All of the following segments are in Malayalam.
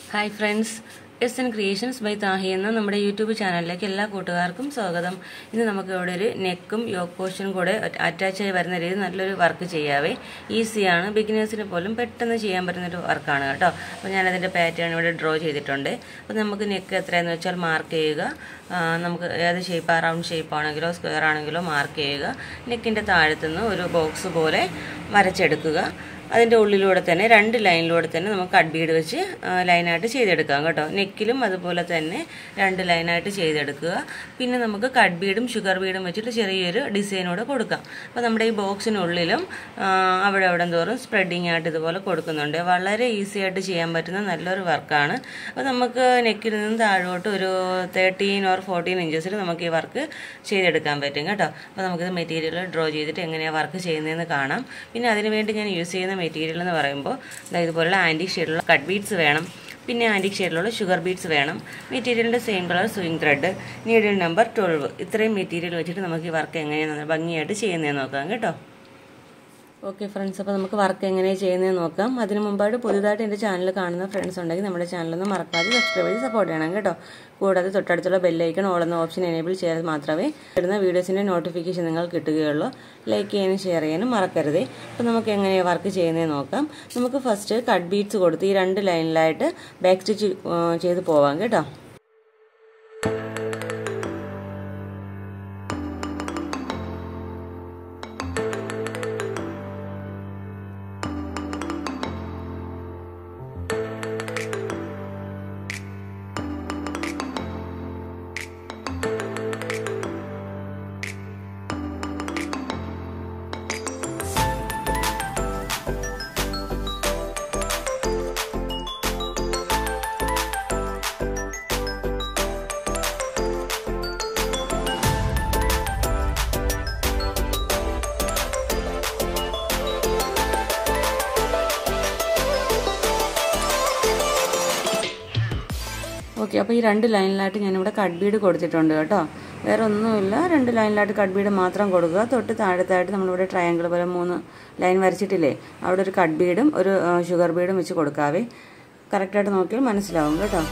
hi friends S N creations by Tahi എന്ന നമ്മുടെ യൂട്യൂബ് ചാനലിലേക്ക് എല്ലാ കൂട്ടുകാർക്കും സ്വാഗതം ഇന്ന് നമുക്ക് ഇവിടെ ഒരു നെക്കും യോക്ക് പോർഷനും കൂടെ അറ്റാച്ച് ആയി വരുന്ന രീതിയിൽ നല്ലൊരു വർക്ക് ചെയ്യാവേ ഈസിയാണ് ബിഗിനേഴ്സിന് പോലും പെട്ടെന്ന് ചെയ്യാൻ പറ്റുന്നൊരു വർക്കാണ് കേട്ടോ അപ്പോൾ ഞാനതിൻ്റെ പാറ്റേൺ ഇവിടെ ഡ്രോ ചെയ്തിട്ടുണ്ട് അപ്പോൾ നമുക്ക് നെക്ക് എത്രയെന്ന് വെച്ചാൽ മാർക്ക് ചെയ്യുക ആ, നമുക്ക് ഏത് ഷേപ്പ് റൗണ്ട് ഷേപ്പ് ആണെങ്കിലോ സ്ക്വയർ ആണെങ്കിലോ മാർക്ക് ചെയ്യുക നെക്കിൻ്റെ താഴത്തുനിന്ന് ഒരു ബോക്സ് പോലെ വരച്ചെടുക്കുക അതിൻ്റെ ഉള്ളിലൂടെ തന്നെ രണ്ട് ലൈനിലൂടെ തന്നെ നമുക്ക് കട്ട് ബീഡ് വെച്ച് ആ, ലൈനായിട്ട് ചെയ്തെടുക്കാം കേട്ടോ നെക്കിലും അതുപോലെ തന്നെ രണ്ട് ലൈനായിട്ട് ചെയ്തെടുക്കുക പിന്നെ നമുക്ക് കട്ട് ബീഡും ഷുഗർ ബീഡും വെച്ചിട്ട് ചെറിയൊരു ഡിസൈനൂടെ കൊടുക്കാം അപ്പോൾ നമ്മുടെ ഈ ബോക്സിനുള്ളിലും ആ, അവിടെ അവിടെ തോറും സ്പ്രെഡിങ് ആയിട്ട് ഇതുപോലെ കൊടുക്കുന്നുണ്ട് വളരെ ഈസി ആയിട്ട് ചെയ്യാൻ പറ്റുന്ന നല്ലൊരു വർക്കാണ് അപ്പോൾ നമുക്ക് നെക്കിൽ നിന്ന് താഴോട്ട് ഒരു തേർട്ടീൻ ഓർ ഫോർട്ടീൻ ഇഞ്ചസിൽ നമുക്ക് ഈ വർക്ക് ചെയ്തെടുക്കാൻ പറ്റും കേട്ടോ അപ്പോൾ നമുക്കിത് മെറ്റീരിയൽ ഡ്രോ ചെയ്തിട്ട് എങ്ങനെയാണ് വർക്ക് ചെയ്യുന്നതെന്ന് കാണാം പിന്നെ അതിന് വേണ്ടി ഞാൻ യൂസ് ചെയ്യുന്ന മെറ്റീരിയൽ എന്ന് പറയുമ്പോൾ ദാ ഇതുപോലുള്ള ആൻറ്റിക് ഷെയ്ഡിലുള്ള കട്ട് ബീഡ്സ് വേണം പിന്നെ ആൻറ്റിക് ഷെയ്ഡിലുള്ള ഷുഗർ ബീഡ്സ് വേണം മെറ്റീരിയലിൻ്റെ same colour sewing thread needle number twelve ഇത്രയും മെറ്റീരിയൽ വെച്ചിട്ട് നമുക്ക് ഈ വർക്ക് എങ്ങനെയാണ് ഭംഗിയായിട്ട് ചെയ്യുന്നതെന്ന് നോക്കാം കേട്ടോ ഓക്കെ ഫ്രണ്ട്സ് അപ്പോൾ നമുക്ക് വർക്ക് എങ്ങനെയാണ് ചെയ്യുന്നതെന്ന് നോക്കാം അതിന് മുമ്പായിട്ട് പുതുതായിട്ട് എൻ്റെ ചാനൽ കാണുന്ന ഫ്രണ്ട്സ് ഉണ്ടെങ്കിൽ നമ്മുടെ ചാനലൊന്ന് മറക്കാതെ സബ്സ്ക്രൈബ് ചെയ്ത് സപ്പോർട്ട് ചെയ്യണം കേട്ടോ കൂടാതെ തൊട്ടടുത്തുള്ള ബെല്ലൈക്കൺ ഓളുന്ന ഓപ്ഷൻ എനേബിൾ ചെയ്താൽ മാത്രമേ ഇടുന്ന വീഡിയോസിൻ്റെ നോട്ടിഫിക്കേഷൻ നിങ്ങൾ കിട്ടുകയുള്ളൂ ലൈക്ക് ചെയ്യാനും ഷെയർ ചെയ്യാനും മറക്കരുതേ അപ്പോൾ നമുക്ക് എങ്ങനെയാണ് വർക്ക് ചെയ്യുന്നതെന്ന് നോക്കാം നമുക്ക് ഫസ്റ്റ് കട്ട് ബീറ്റ്സ് കൊടുത്ത് ഈ രണ്ട് ലൈനിലായിട്ട് ബാക്ക് സ്റ്റിച്ച് ചെയ്ത് പോവാം കേട്ടോ ഓക്കെ അപ്പോൾ ഈ രണ്ട് ലൈനിലായിട്ട് ഞാനിവിടെ കട്ട് ബീഡ് കൊടുത്തിട്ടുണ്ട് കേട്ടോ വേറെ ഒന്നുമില്ല രണ്ട് ലൈനിലായിട്ട് കട്ട് ബീഡ് മാത്രം കൊടുക്കുക തൊട്ട് താഴത്തായിട്ട് നമ്മളിവിടെ ട്രയാങ്കിൾ പോലെ മൂന്ന് ലൈൻ വരച്ചിട്ടില്ലേ അവിടെ ഒരു കട്ട് ബീഡും ഒരു ഷുഗർ ബീഡും വെച്ച് കൊടുക്കാവേ കറക്റ്റായിട്ട് നോക്കിയാൽ മനസ്സിലാവും കേട്ടോ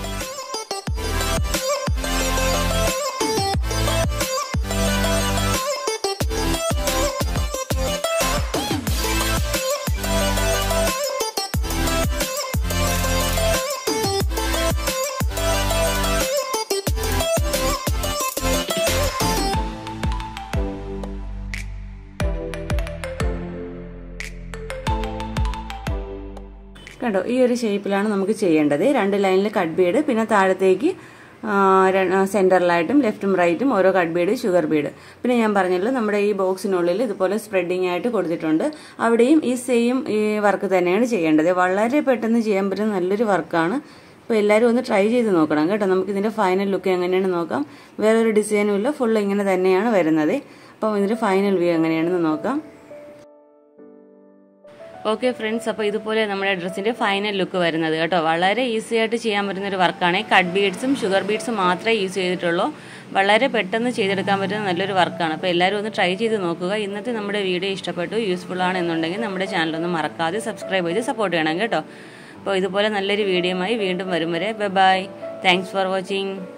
കണ്ടോ ഈ ഒരു ഷേപ്പിലാണ് നമുക്ക് ചെയ്യേണ്ടത് രണ്ട് ലൈനിൽ കട്ട് ബീഡ് പിന്നെ താഴത്തേക്ക് സെൻറ്ററിലായിട്ടും ലെഫ്റ്റും റൈറ്റും ഓരോ കട്ട് ബീഡ് ഷുഗർ ബീഡ് പിന്നെ ഞാൻ പറഞ്ഞല്ലോ നമ്മുടെ ഈ ബോക്സിനുള്ളിൽ ഇതുപോലെ സ്പ്രെഡിങ് ആയിട്ട് കൊടുത്തിട്ടുണ്ട് അവിടെയും ഈ സെയിം ഈ വർക്ക് തന്നെയാണ് ചെയ്യേണ്ടത് വളരെ പെട്ടെന്ന് ചെയ്യാൻ പറ്റുന്ന നല്ലൊരു വർക്കാണ് അപ്പോൾ എല്ലാവരും ഒന്ന് ട്രൈ ചെയ്ത് നോക്കണം കേട്ടോ നമുക്ക് ഇതിൻ്റെ ഫൈനൽ ലുക്ക് എങ്ങനെയാണ് നോക്കാം വേറൊരു ഡിസൈനും ഇല്ല ഫുൾ ഇങ്ങനെ തന്നെയാണ് വരുന്നത് അപ്പം ഇതിൻ്റെ ഫൈനൽ വ്യൂ എങ്ങനെയാണെന്ന് നോക്കാം ഓക്കെ ഫ്രണ്ട്സ് അപ്പോൾ ഇതുപോലെ നമ്മുടെ ഡ്രസ്സിൻ്റെ ഫൈനൽ ലുക്ക് വരുന്നത് കേട്ടോ വളരെ ഈസി ആയിട്ട് ചെയ്യാൻ പറ്റുന്ന ഒരു വർക്കാണ് കട്ട് ബീഡ്സും ഷുഗർ ബീഡ്സും മാത്രമേ യൂസ് ചെയ്തിട്ടുള്ളൂ വളരെ പെട്ടെന്ന് ചെയ്തെടുക്കാൻ പറ്റുന്ന നല്ലൊരു വർക്കാണ് അപ്പോൾ എല്ലാവരും ഒന്ന് ട്രൈ ചെയ്ത് നോക്കുക ഇന്നത്തെ നമ്മുടെ വീഡിയോ ഇഷ്ടപ്പെട്ടു യൂസ്ഫുൾ ആണെന്നുണ്ടെങ്കിൽ നമ്മുടെ ചാനലൊന്ന് മറക്കാതെ സബ്സ്ക്രൈബ് ചെയ്ത് സപ്പോർട്ട് ചെയ്യണം കേട്ടോ അപ്പോൾ ഇതുപോലെ നല്ലൊരു വീഡിയോയുമായി വീണ്ടും വരും വരെ ബൈ താങ്ക്സ് ഫോർ വാച്ചിങ്